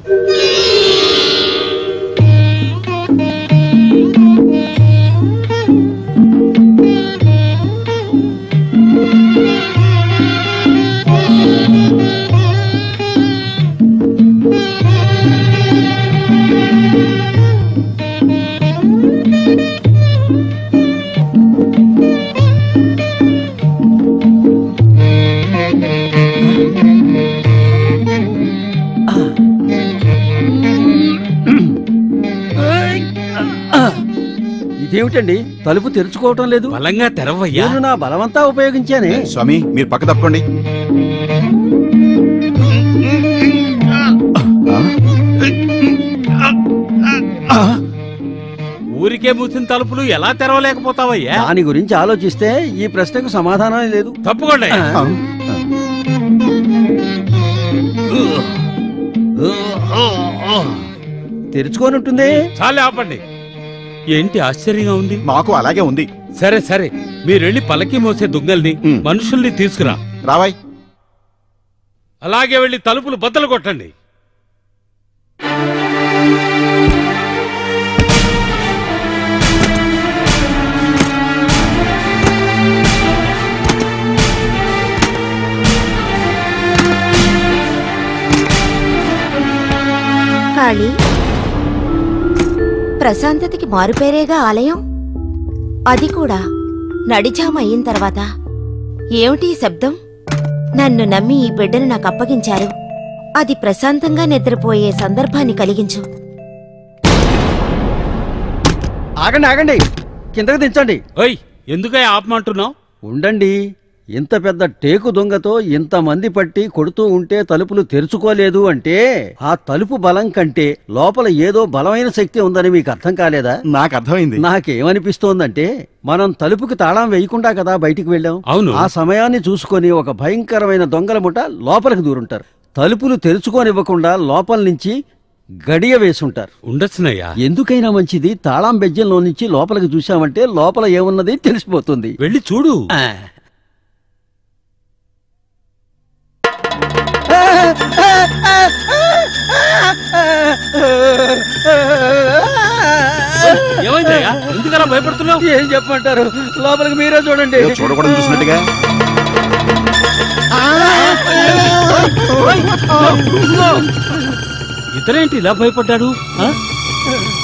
ఇదేమిటండి తలుపు తెరుచుకోవటం లేదు బలంగా తెరవయ్యా నేను నా బలమంతా ఉపయోగించానే స్వామి మీరు పక్క తప్పుకోండి ఊరికే మూసిన తలుపులు ఎలా తెరవలేకపోతావయ్యా దాని గురించి ఆలోచిస్తే ఈ ప్రశ్నకు సమాధానం లేదు తప్పుకోండి ఆ, తెరుచుకొని ఉంటుంది చాలే ఆపండి ఏంటి ఆశ్చర్యంగా ఉంది మాకు అలాగే ఉంది సరే సరే మీరెళ్ళి పలకి మోసే దుంగల్ని ఉమ్. మనుషుల్ని తీసుకురా రావాయ్ అలాగే వెళ్ళి తలుపులు బద్దలు కొట్టండి కాళీ ప్రశాంతతకి మారుపేరేగా ఆలయం అది కూడా నడిజామ అయిన తర్వాత ఏమిటి ఈ శబ్దం నన్ను నమ్మి ఈ బిడ్డను నాకు అప్పగించారు అది ప్రశాంతంగా నిద్రపోయే సందర్భాన్ని కలిగించు ఆగండి ఆగండి కిందకి దించండి ఓయ్ ఎందుకై ఆపమంటున్నావు ఉండండి ఇంత పెద్ద టేకు దొంగతో ఇంతమంది పట్టి కొడుతూ ఉంటే తలుపులు తెరుచుకోలేదు అంటే ఆ తలుపు బలం కంటే లోపల ఏదో బలమైన శక్తి ఉందని మీకు అర్థం కాలేదా నాకు అర్థమైంది నాకేమనిపిస్తోందంటే మనం తలుపుకి తాళం వేయకుండా కదా బయటికి వెళ్ళాం అవును. ఆ సమయాన్ని చూసుకొని ఒక భయంకరమైన దొంగల ముఠ లోపలికి దూరుంటారు తలుపులు తెరుచుకోనివ్వకుండా లోపల నుంచి గడియ వేసుంటారు ఉండొచ్చునయ్యా ఎందుకైనా మంచిది తాళం బెజ్జంలో నుంచి లోపలికి చూశామంటే లోపల ఏమున్నది తెలిసిపోతుంది వెళ్ళి చూడు ఆ. ఏమైందయ్యా ఎందుకలా భయపడుతున్నావు ఏం చెప్పమంటారు లోపలికి మీరే చూడండి ఏదో చూడకూడదు చూసినట్టుగా ఇతరేంటి ఇలా భయపడ్డాడు ఆ?